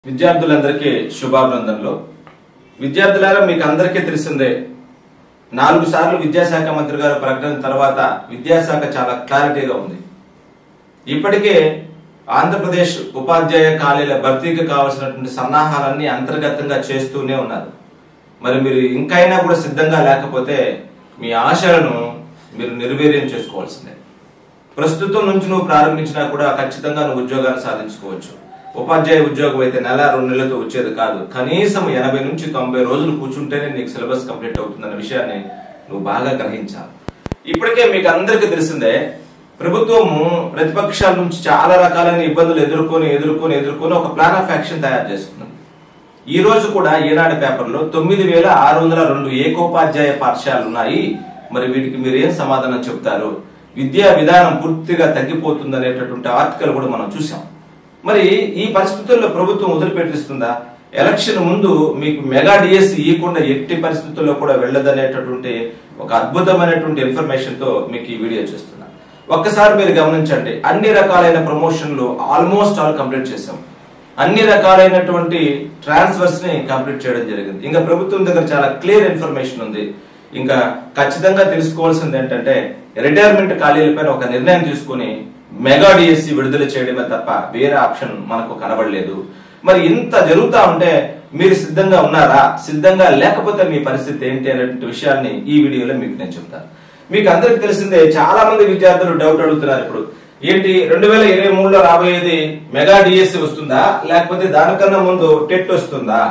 విద్యార్థులందరికీ శుభాభినందనలు విద్యార్థులారా మీకు అందరికీ తెలిసిందే నాలుగు సార్లు విద్యాశాఖ మంత్రి గారు ప్రకటన తర్వాత విద్యాశాఖ చాలా క్లారిటీగా ఉంది ఇప్పటికే ఆంధ్రప్రదేశ్ ఉపాధ్యాయ ఖాళీల భర్తీకి కావాల్సినటువంటి సన్నాహాలన్నీ అంతర్గతంగా చేస్తూనే ఉన్నారు మరి మీరు ఇంకైనా కూడా సిద్ధంగా లేకపోతే మీ ఆశలను మీరు నిర్వీర్యం చేసుకోవాల్సిందే ప్రస్తుతం నుంచి నువ్వు ప్రారంభించినా కూడా ఖచ్చితంగా నువ్వు ఉద్యోగాన్ని సాధించుకోవచ్చు ఉపాధ్యాయ ఉద్యోగం అయితే నెల రెండు నెలలతో వచ్చేది కాదు కనీసం ఎనభై నుంచి తొంభై రోజులు కూర్చుంటేనే నీకు సిలబస్ కంప్లీట్ అవుతుందన్న విషయాన్ని నువ్వు బాగా గ్రహించాలి ఇప్పటికే మీకు అందరికీ తెలిసిందే ప్రభుత్వము ప్రతిపక్షాల నుంచి చాలా రకాలైన ఇబ్బందులు ఎదుర్కొని ఎదుర్కొని ఎదుర్కొని ఒక ప్లాన్ ఆఫ్ యాక్షన్ తయారు చేసుకున్నది ఈ రోజు కూడా ఈనాడు పేపర్లో తొమ్మిది వేల ఆరు వందల రెండు ఏకోపాధ్యాయ పాఠశాలలు ఉన్నాయి మరి వీటికి మీరు ఏం సమాధానం చెప్తారు విద్యా విధానం పూర్తిగా తగ్గిపోతుంది అనేటటువంటి ఆర్టికల్ కూడా మనం చూసాం మరి ఈ పరిస్థితుల్లో ప్రభుత్వం వదిలిపెట్టిస్తుందా ఎలక్షన్ ముందు మీకు మెగా డిఎస్సి ఇవ్వకుండా ఎట్టి పరిస్థితుల్లో కూడా వెళ్ళదనేటటువంటి ఒక అద్భుతమైనటువంటి ఇన్ఫర్మేషన్ తో మీకు ఈ వీడియో చేస్తున్నా ఒక్కసారి మీరు గమనించండి అన్ని రకాలైన ప్రమోషన్లు ఆల్మోస్ట్ ఆల్ కంప్లీట్ చేసాం అన్ని రకాలైనటువంటి ట్రాన్స్ఫర్స్ ని కంప్లీట్ చేయడం జరిగింది ఇంకా ప్రభుత్వం దగ్గర చాలా క్లియర్ ఇన్ఫర్మేషన్ ఉంది ఇంకా ఖచ్చితంగా తెలుసుకోవాల్సింది ఏంటంటే రిటైర్మెంట్ ఖాళీలపైన ఒక నిర్ణయం తీసుకుని మెగా డిఎస్సి విడుదల చేయడమే తప్ప వేరే ఆప్షన్ మనకు కనబడలేదు మరి ఇంత జరుగుతా ఉంటే మీరు సిద్ధంగా ఉన్నారా సిద్ధంగా లేకపోతే మీ పరిస్థితి ఏంటి అనేటువంటి విషయాన్ని ఈ వీడియోలో మీకు నేను చెప్తాను మీకు అందరికి తెలిసిందే చాలా మంది విద్యార్థులు డౌట్ అడుగుతున్నారు ఇప్పుడు ఏంటి రెండు వేల ఇరవై మూడులో రాబోయేది మెగా డిఎస్సి వస్తుందా లేకపోతే దానికన్నా ముందు టెట్ వస్తుందా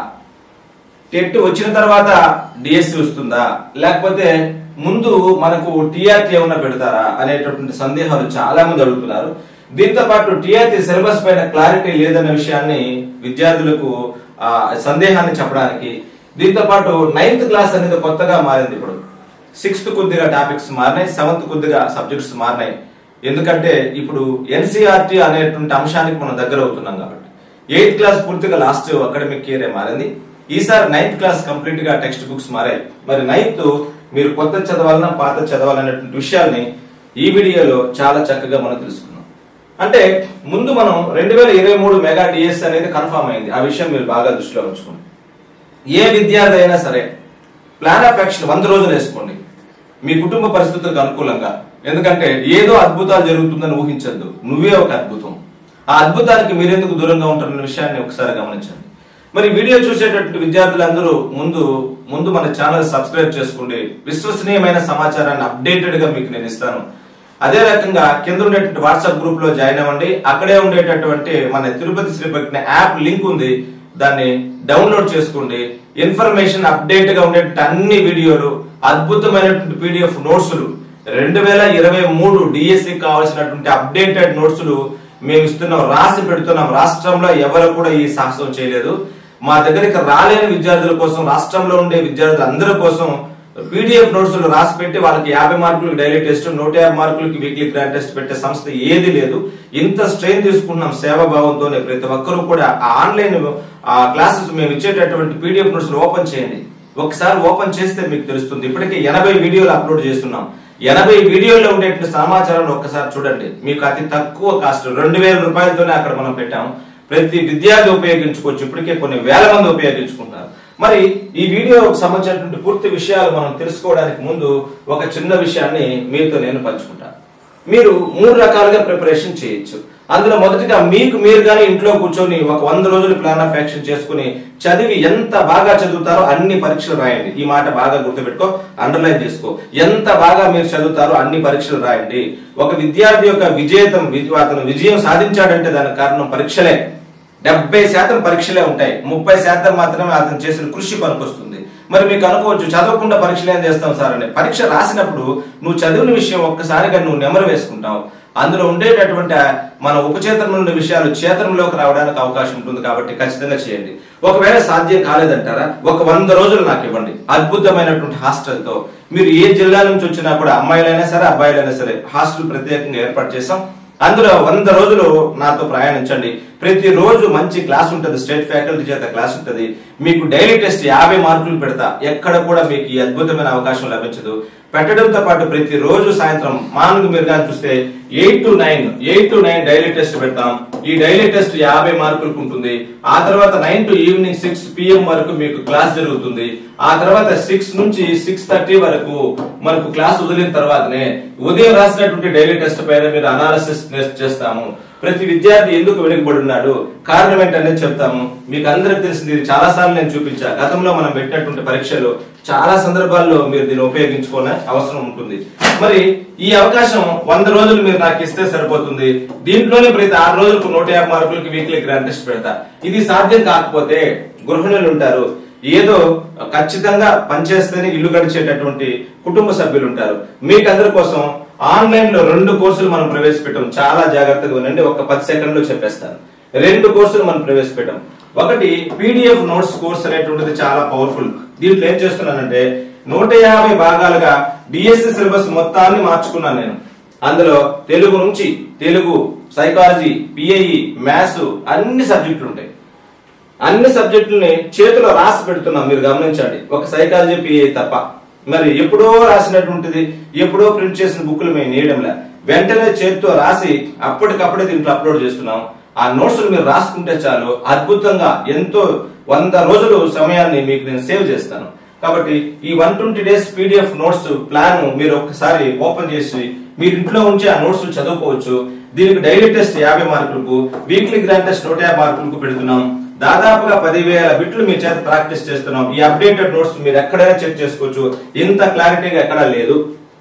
టెట్ వచ్చిన తర్వాత డిఎస్సి వస్తుందా లేకపోతే ముందు మనకు టీఆర్టీ ఏమన్నా పెడతారా అనేటటువంటి సందేహాలు చాలా మంది అడుగుతున్నారు దీంతో పాటు టీఆర్టీ సిలబస్ పైన క్లారిటీ లేదన్న విషయాన్ని విద్యార్థులకు ఆ సందేహాన్ని చెప్పడానికి దీంతో పాటు నైన్త్ క్లాస్ అనేది కొత్తగా మారింది ఇప్పుడు సిక్స్త్ కొద్దిగా టాపిక్స్ మారినాయి సెవెంత్ కొద్దిగా సబ్జెక్ట్స్ మారినాయి ఎందుకంటే ఇప్పుడు ఎన్సీఆర్టీ అనేటువంటి అంశానికి మనం దగ్గర అవుతున్నాం కాబట్టి ఎయిత్ క్లాస్ పూర్తిగా లాస్ట్ అకాడమిక్ ఇయర్ మారింది ఈసారి నైన్త్ క్లాస్ కంప్లీట్ గా టెక్స్ట్ బుక్స్ మారాయి మరి నైన్త్ మీరు కొత్త చదవాలన్నా పాత చదవాలనేటువంటి విషయాల్ని ఈ వీడియోలో చాలా చక్కగా మనం తెలుసుకున్నాం అంటే ముందు మనం రెండు వేల ఇరవై మూడు మెగా డిఎస్ అనేది కన్ఫర్మ్ అయింది ఆ విషయం మీరు బాగా దృష్టిలో ఉంచుకోండి ఏ విద్యార్థి అయినా సరే ప్లాన్ ఆఫ్ యాక్షన్ వంద రోజులు వేసుకోండి మీ కుటుంబ పరిస్థితులకు అనుకూలంగా ఎందుకంటే ఏదో అద్భుతాలు జరుగుతుందని ఊహించద్దు నువ్వే ఒక అద్భుతం ఆ అద్భుతానికి మీరెందుకు దూరంగా ఉంటారన్న విషయాన్ని ఒకసారి గమనించండి మరి వీడియో చూసేటటువంటి విద్యార్థులందరూ ముందు ముందు మన ఛానల్ సబ్స్క్రైబ్ చేసుకోండి విశ్వసనీయమైన సమాచారాన్ని అప్డేటెడ్ గా మీకు నేను ఇస్తాను అదే రకంగా కింద ఉండేటువంటి వాట్సాప్ గ్రూప్ లో జాయిన్ అవ్వండి అక్కడే ఉండేటటువంటి మన తిరుపతి శ్రీపట్న యాప్ లింక్ ఉంది దాన్ని డౌన్లోడ్ చేసుకోండి ఇన్ఫర్మేషన్ అప్డేట్ గా ఉండేటువంటి అన్ని వీడియోలు అద్భుతమైనటువంటి పీడిఎఫ్ నోట్స్లు రెండు వేల ఇరవై మూడు డిఎస్సి కావాల్సినటువంటి అప్డేటెడ్ నోట్స్లు మేము ఇస్తున్నాం రాసి పెడుతున్నాం రాష్ట్రంలో ఎవరు కూడా ఈ సాహసం చేయలేదు మా దగ్గరికి రాలేని విద్యార్థుల కోసం రాష్ట్రంలో ఉండే విద్యార్థులు అందరి కోసం పీడిఎఫ్ నోట్స్ రాసి పెట్టి వాళ్ళకి యాభై మార్కులకు డైలీ టెస్ట్ నూట యాభై మార్కులకి వీక్లీ గ్రాండ్ టెస్ట్ పెట్టే సంస్థ ఏది లేదు ఇంత స్ట్రెయిన్ తీసుకుంటున్నాం సేవాభావంతోనే ప్రతి ఒక్కరూ కూడా ఆ ఆన్లైన్ ఆ క్లాసెస్ మేము ఇచ్చేటటువంటి పీడిఎఫ్ నోట్స్ ఓపెన్ చేయండి ఒకసారి ఓపెన్ చేస్తే మీకు తెలుస్తుంది ఇప్పటికే ఎనభై వీడియోలు అప్లోడ్ చేస్తున్నాం ఎనభై వీడియోల్లో ఉండేటువంటి సమాచారాన్ని ఒక్కసారి చూడండి మీకు అతి తక్కువ కాస్ట్ రెండు వేల రూపాయలతోనే అక్కడ మనం పెట్టాం ప్రతి విద్యార్థి ఉపయోగించుకోవచ్చు ఇప్పటికే కొన్ని వేల మంది ఉపయోగించుకుంటున్నారు మరి ఈ వీడియోకి సంబంధించినటువంటి పూర్తి విషయాలు మనం తెలుసుకోవడానికి ముందు ఒక చిన్న విషయాన్ని మీతో నేను పంచుకుంటాను మీరు మూడు రకాలుగా ప్రిపరేషన్ చేయొచ్చు అందులో మొదటిగా మీకు మీరు కానీ ఇంట్లో కూర్చొని ఒక వంద రోజులు ప్లాన్ ఆఫ్ యాక్షన్ చేసుకుని చదివి ఎంత బాగా చదువుతారో అన్ని పరీక్షలు రాయండి ఈ మాట బాగా గుర్తుపెట్టుకో అండర్లైన్ చేసుకో ఎంత బాగా మీరు చదువుతారో అన్ని పరీక్షలు రాయండి ఒక విద్యార్థి యొక్క విజేతం అతను విజయం సాధించాడంటే దానికి కారణం పరీక్షలే డెబ్బై శాతం పరీక్షలే ఉంటాయి ముప్పై శాతం మాత్రమే అతను చేసిన కృషి పనికొస్తుంది మరి మీకు అనుకోవచ్చు చదవకుండా పరీక్షలు ఏం చేస్తాం సార్ అని పరీక్ష రాసినప్పుడు నువ్వు చదివిన విషయం ఒక్కసారిగా నువ్వు నెమరు వేసుకుంటావు అందులో ఉండేటటువంటి మన ఉపచేతనం ఉండే విషయాలు చేతనంలోకి రావడానికి అవకాశం ఉంటుంది కాబట్టి ఖచ్చితంగా చేయండి ఒకవేళ సాధ్యం కాలేదంటారా ఒక వంద రోజులు నాకు ఇవ్వండి అద్భుతమైనటువంటి హాస్టల్తో మీరు ఏ జిల్లా నుంచి వచ్చినా కూడా అమ్మాయిలైనా సరే అబ్బాయిలైనా సరే హాస్టల్ ప్రత్యేకంగా ఏర్పాటు చేసాం అందులో వంద రోజులు నాతో ప్రయాణించండి ప్రతిరోజు మంచి క్లాస్ ఉంటుంది స్టేట్ ఫ్యాకల్టీ చేత క్లాస్ ఉంటుంది మీకు డైలీ టెస్ట్ యాభై మార్కులు పెడతా ఎక్కడ కూడా మీకు ఈ అద్భుతమైన అవకాశం లభించదు పెట్టడంతో పాటు ప్రతి రోజు సాయంత్రం మార్నింగ్ మీరు కానీ చూస్తే eight to nine eight to nine daily test పెడతాం ఈ డైలీ టెస్ట్ యాభై మార్కులకు ఉంటుంది ఆ తర్వాత nine to evening six PM వరకు మీకు క్లాస్ జరుగుతుంది ఆ తర్వాత సిక్స్ నుంచి సిక్స్ థర్టీ వరకు మనకు క్లాస్ వదిలిన తర్వాతనే ఉదయం రాసినటువంటి డైలీ టెస్ట్ పైన మీరు అనాలిసిస్ చేస్తాము ప్రతి విద్యార్థి ఎందుకు వెనుకబడి ఉన్నాడు కారణం ఏంటనేది చెప్తాము మీకు అందరికి తెలిసింది ఇది చాలా సార్లు నేను చూపించా గతంలో మనం పెట్టినటువంటి పరీక్షలు చాలా సందర్భాల్లో మీరు దీన్ని ఉపయోగించుకోవాలని అవసరం ఉంటుంది మరి ఈ అవకాశం వంద రోజులు మీరు నాకు ఇస్తే సరిపోతుంది దీంట్లోనే ప్రతి ఆరు రోజులకు నూట యాభై మార్కులకి వీక్లీ గ్రాండ్ టెస్ట్ పెడతా ఇది సాధ్యం కాకపోతే గృహిణులు ఉంటారు ఏదో ఖచ్చితంగా పనిచేస్తేనే ఇల్లు గడిచేటటువంటి కుటుంబ సభ్యులు ఉంటారు మీకు అందరి కోసం ఆన్లైన్ లో రెండు కోర్సులు మనం ప్రవేశపెట్టాం చాలా జాగ్రత్తగా వినండి ఒక పది సెకండ్ లో చెప్పేస్తాను రెండు కోర్సులు మనం ప్రవేశపెట్టాం ఒకటి పీడిఎఫ్ నోట్స్ కోర్స్ అనేటువంటిది చాలా పవర్ఫుల్ దీంట్లో ఏం చేస్తున్నానంటే నూట యాభై భాగాలుగా డిఎస్సి సిలబస్ మొత్తాన్ని మార్చుకున్నాను నేను అందులో తెలుగు నుంచి తెలుగు సైకాలజీ పిఐఈ మ్యాథ్స్ అన్ని సబ్జెక్టులు ఉంటాయి అన్ని సబ్జెక్టుల్ని చేతిలో రాసి పెడుతున్నాం మీరు గమనించండి ఒక సైకాలజీ పిఏ తప్ప మరి ఎప్పుడో రాసినటువంటిది ఎప్పుడో ప్రింట్ చేసిన బుక్లు మేము నేయడంలే వెంటనే చేతితో రాసి అప్పటికప్పుడే దీంట్లో అప్లోడ్ చేస్తున్నాం ఆ నోట్స్ మీరు రాసుకుంటే చాలు అద్భుతంగా ఎంతో వంద రోజులు సమయాన్ని మీకు నేను సేవ్ చేస్తాను కాబట్టి ఈ one twenty days PDF notes plan మీరు ఒక్కసారి ఓపెన్ చేసి మీరు ఇంట్లో ఉంచి ఆ నోట్స్ చదువుకోవచ్చు దీనికి డైలీ టెస్ట్ యాభై మార్కులకు వీక్లీ గ్రాండ్ టెస్ట్ నూట యాభై మార్కులకు పెడుతున్నాం దాదాపుగా పదివేల బిట్లు మీ చేత ప్రాక్టీస్ చేస్తున్నాం ఈ అప్డేటెడ్ నోట్స్ మీరు ఎక్కడైనా చెక్ చేసుకోవచ్చు ఇంత క్లారిటీగా ఎక్కడా లేదు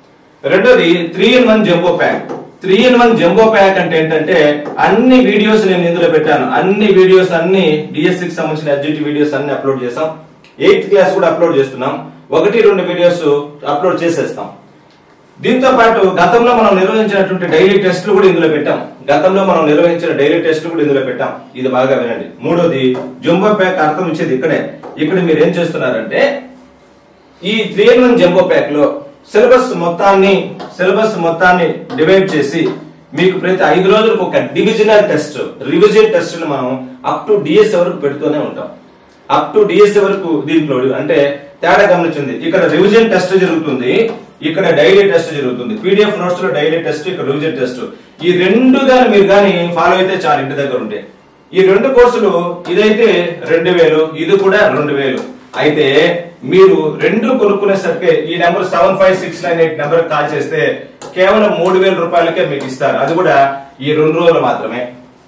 రెండోది three in one jumbo pack three in one jumbo pack అంటే ఏంటంటే అన్ని వీడియోస్ నేను ఇందులో పెట్టాను అన్ని వీడియోస్ అన్ని డిఎస్సి కి సంబంధించిన ఎడ్జిటి వీడియోస్ అన్ని అప్లోడ్ చేసాం ఎయిత్ క్లాస్ కూడా అప్లోడ్ చేస్తున్నాం ఒకటి రెండు వీడియోస్ అప్లోడ్ చేసేస్తాం దీంతో పాటు గతంలో మనం నిర్వహించినటువంటి డైలీ టెస్టులు కూడా ఇందులో పెట్టాం గతంలో మనం నిర్వహించిన డైలీ టెస్టులు కూడా ఇందులో పెట్టాం ఇది బాగా వినండి మూడోది జంబో ప్యాక్ అర్థం ఇచ్చేది ఇక్కడే ఇక్కడ మీరు ఏం చేస్తున్నారంటే ఈ three in one jumbo pack లో సిలబస్ మొత్తాన్ని సిలబస్ మొత్తాన్ని డివైడ్ చేసి మీకు ప్రతి ఐదు రోజులకు ఒక డివిజనల్ టెస్ట్ రివిజన్ టెస్ట్ మనం అప్ టు డిఎస్ వరకు పెడుతూనే ఉంటాం అప్ టు డిఎస్ వరకు దీంట్లో అంటే తేడా గమనించింది ఇక్కడ రివిజన్ టెస్ట్ జరుగుతుంది ఇక్కడ డైలీ టెస్ట్ జరుగుతుంది పీడిఎఫ్ నోట్స్ లో డైలీ టెస్ట్ ఇక్కడ రివిజన్ టెస్ట్ ఈ రెండు గాని మీరు గాని ఫాలో అయితే చాలు ఇంటి దగ్గర ఉంటే ఈ రెండు కోర్సులు ఇదైతే రెండు వేలు ఇది కూడా రెండు వేలు అయితే మీరు రెండు కొనుక్కునేసరికి ఈ number seven five six nine eight number call చేస్తే కేవలం మూడు వేల రూపాయలకే మీకు ఇస్తారు అది కూడా ఈ రెండు రోజులు మాత్రమే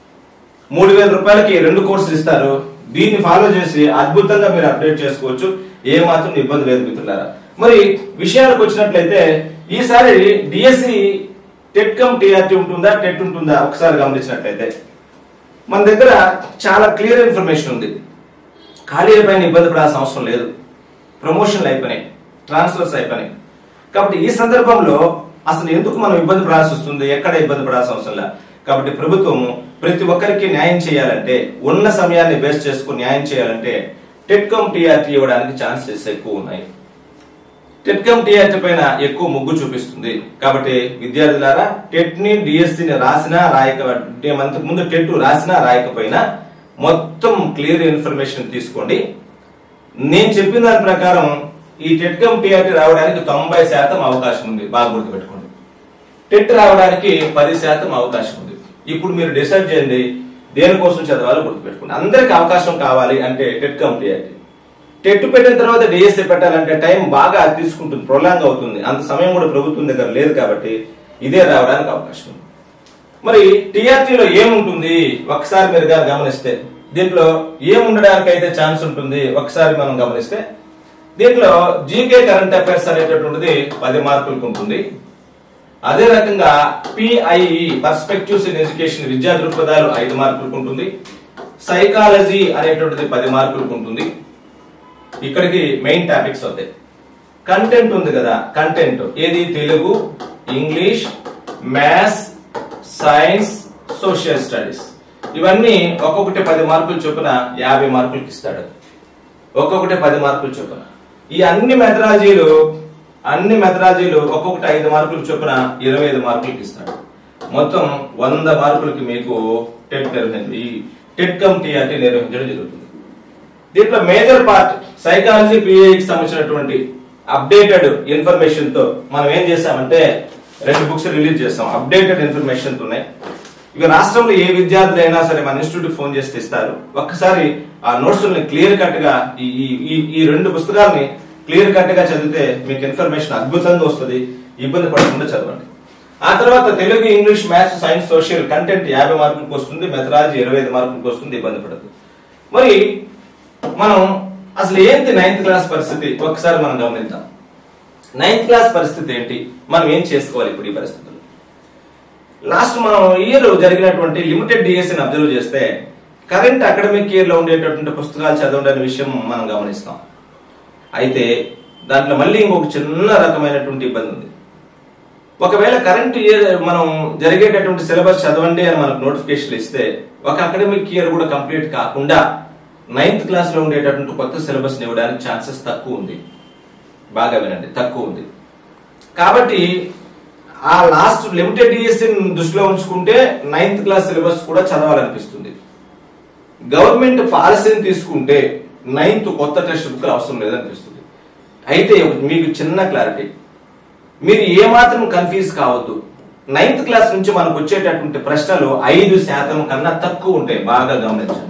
మూడు వేల రూపాయలకి ఈ రెండు కోర్సులు ఇస్తారు దీన్ని ఫాలో చేసి అద్భుతంగా మీరు అప్డేట్ చేసుకోవచ్చు ఏ మాత్రం ఇబ్బంది లేదు మిత్రులారా మరి విషయానికి వచ్చినట్లయితే ఈసారి డిఎస్సి టెట్ కమ్ టీఆర్టీ ఉంటుందా టెట్ ఉంటుందా ఒకసారి గమనించినట్లయితే మన దగ్గర చాలా క్లియర్ ఇన్ఫర్మేషన్ ఉంది ఖాళీల పైన ఇబ్బంది పడాల్సిన అవసరం లేదు ప్రమోషన్లు అయిపోయినాయి ట్రాన్స్ఫర్స్ అయిపోయినాయి కాబట్టి ఈ సందర్భంలో అసలు ఎందుకు మనం ఇబ్బంది పడాల్సి వస్తుంది ఎక్కడ ఇబ్బంది పడాల్సిన అవసరం లేదు కాబట్టి ప్రభుత్వం ప్రతి ఒక్కరికి న్యాయం చేయాలంటే ఉన్న సమయాన్ని బేస్ చేసుకుని న్యాయం చేయాలంటే టెట్కమ్ టీఆర్టీ ఇవ్వడానికి ఛాన్సెస్ ఎక్కువ ఉన్నాయి టెట్కమ్ టీఆర్టీ పైన ఎక్కువ మొగ్గు చూపిస్తుంది కాబట్టి విద్యార్థులారా టెట్ ని డిఎస్సి ని రాసినా రాయక అంతకు ముందు టెట్ రాసినా రాయకపోయినా మొత్తం క్లియర్ ఇన్ఫర్మేషన్ తీసుకోండి నేను చెప్పిన దాని ప్రకారం ఈ టెట్కమ్ టీఆర్టీ రావడానికి తొంభై శాతం అవకాశం ఉంది బాగా గుర్తుపెట్టుకోండి టెట్ రావడానికి పది శాతం అవకాశం ఉంది ఇప్పుడు మీరు డిసైడ్ చేయండి దేనికోసం చదవాలో గుర్తుపెట్టుకోండి అందరికి అవకాశం కావాలి అంటే టెట్ కమ్ టీఆర్టీ టెట్ పెట్టిన తర్వాత డిఎస్సీ పెట్టాలంటే టైం బాగా తీసుకుంటుంది ప్రొలాంగ్ అవుతుంది అంత సమయం కూడా ప్రభుత్వం దగ్గర లేదు కాబట్టి ఇదే రావడానికి అవకాశం ఉంది మరి టీఆర్టీలో ఏముంటుంది ఒకసారి మీరు గాని గమనిస్తే దీంట్లో ఏముండడానికి అయితే ఛాన్స్ ఉంటుంది ఒకసారి మనం గమనిస్తే దీంట్లో జీకే కరెంట్ అఫైర్స్ అనేటటువంటిది పది మార్కులకు ఉంటుంది అదే రకంగా పిఐఈ పర్స్పెక్టివ్స్ ఇన్ ఎడ్యుకేషన్ విద్యా దృక్పథాలు ఐదు మార్కులకు ఉంటుంది సైకాలజీ అనేటువంటిది పది మార్కులకు ఉంటుంది ఇక్కడికి మెయిన్ టాపిక్స్ అవుతాయి కంటెంట్ ఉంది కదా కంటెంట్ ఏది Telugu English maths science social studies ఇవన్నీ ఒక్కొక్కటి పది మార్కులు చొప్పున యాభై మార్కులకి ఇస్తాడు ఒక్కొక్కటి పది మార్కులు చొప్పున ఈ అన్ని మెథడాలజీలు అన్ని మెథడాలజీలు ఒక్కొక్కటి ఐదు మార్కులు చొప్పున ఇరవై ఐదు మార్కులకి ఇస్తాడు మొత్తం వంద మార్కులకి మీకు టెట్ నిర్వహించి ఈ టెట్కమ్ టీఆర్టీ నిర్వహించడం జరుగుతుంది దీంట్లో మేజర్ పార్ట్ సైకాలజీ పిఏకి సంబంధించినటువంటి అప్డేటెడ్ ఇన్ఫర్మేషన్ తో మనం ఏం చేసామంటే రెండు బుక్స్ రిలీజ్ చేస్తాం అప్డేటెడ్ ఇన్ఫర్మేషన్ ఉన్నాయి ఇక రాష్ట్రంలో ఏ విద్యార్థులు అయినా సరే మన ఇన్స్టిట్యూట్ ఫోన్ చేస్తే ఇస్తారు ఒక్కసారి ఆ నోట్స్ క్లియర్ కట్ గా ఈ ఈ- ఈ- ఈ రెండు పుస్తకాలని క్లియర్ కట్ గా చదివితే మీకు ఇన్ఫర్మేషన్ అద్భుతంగా వస్తుంది ఇబ్బంది పడకుండా చదవండి ఆ తర్వాత Telugu English maths science social content యాభై మార్కులకు వస్తుంది మెథడాలజీ ఇరవై ఐదు మార్కులకు వస్తుంది ఇబ్బంది పడదు మరి మనం అసలు ఏంటి నైన్త్ క్లాస్ పరిస్థితి ఒకసారి మనం గమనిద్దాం నైన్త్ క్లాస్ పరిస్థితి ఏంటి మనం ఏం చేసుకోవాలి ఇప్పుడు ఈ పరిస్థితుల్లో లాస్ట్ మనం ఇయర్ జరిగినటువంటి లిమిటెడ్ డిఎస్సిని అబ్జర్వ్ చేస్తే కరెంట్ అకాడమిక్ ఇయర్ లో ఉండేటటువంటి పుస్తకాలు చదవండి అనే విషయం మనం గమనిస్తాం అయితే దాంట్లో మళ్ళీ ఇంకొక చిన్న రకమైనటువంటి ఇబ్బంది ఉంది ఒకవేళ కరెంట్ ఇయర్ మనం జరిగేటటువంటి సిలబస్ చదవండి అని మనకు నోటిఫికేషన్ ఇస్తే ఒక అకాడమిక్ ఇయర్ కూడా కంప్లీట్ కాకుండా నైన్త్ క్లాస్ లో ఉండేటటువంటి కొత్త సిలబస్ ఇవ్వడానికి ఛాన్సెస్ తక్కువ ఉంది బాగా వినండి తక్కువ ఉంది కాబట్టి ఆ లాస్ట్ లిమిటెడ్ డిఎస్సి దృష్టిలో ఉంచుకుంటే నైన్త్ క్లాస్ సిలబస్ కూడా చదవాలనిపిస్తుంది గవర్నమెంట్ పాలసీని తీసుకుంటే నైన్త్ కొత్త టెక్స్ట్ బుక్ అవసరం లేదనిపిస్తుంది అయితే మీకు చిన్న క్లారిటీ మీరు ఏమాత్రం కన్ఫ్యూజ్ కావద్దు నైన్త్ క్లాస్ నుంచి మనకు వచ్చేటటువంటి ప్రశ్నలు ఐదు శాతం కన్నా తక్కువ ఉంటాయి బాగా గమనించండి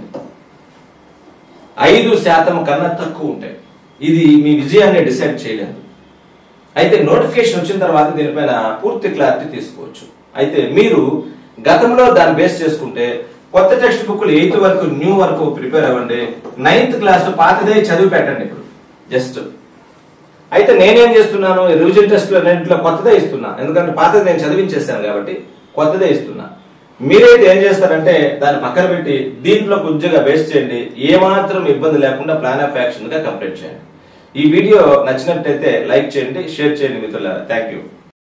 ఐదు శాతం కన్నా తక్కువ ఉంటాయి ఇది మీ విజయాన్ని డిసైడ్ చేయలేదు అయితే నోటిఫికేషన్ వచ్చిన తర్వాత దీనిపైన పూర్తి క్లారిటీ తీసుకోవచ్చు అయితే మీరు గతంలో దాన్ని బేస్ చేసుకుంటే కొత్త టెక్స్ట్ బుక్లు ఎయిత్ వరకు న్యూ వరకు ప్రిపేర్ అవ్వండి నైన్త్ క్లాస్ పాతదే చదివి పెట్టండి ఇప్పుడు జస్ట్ అయితే నేనేం చేస్తున్నాను రివిజన్ టెస్ట్ రెండింటిలో కొత్తదే ఇస్తున్నా ఎందుకంటే పాతది నేను చదివించేస్తాను కాబట్టి కొత్తదే ఇస్తున్నా మీరైతే ఏం చేస్తారంటే దాన్ని పక్కన పెట్టి దీంట్లో కొద్దిగా బేస్ చేయండి ఏమాత్రం ఇబ్బంది లేకుండా ప్లాన్ ఆఫ్ యాక్షన్ గా కంప్లీట్ చేయండి ఈ వీడియో నచ్చినట్టయితే లైక్ చేయండి షేర్ చేయండి మిత్రులారా థ్యాంక్ యూ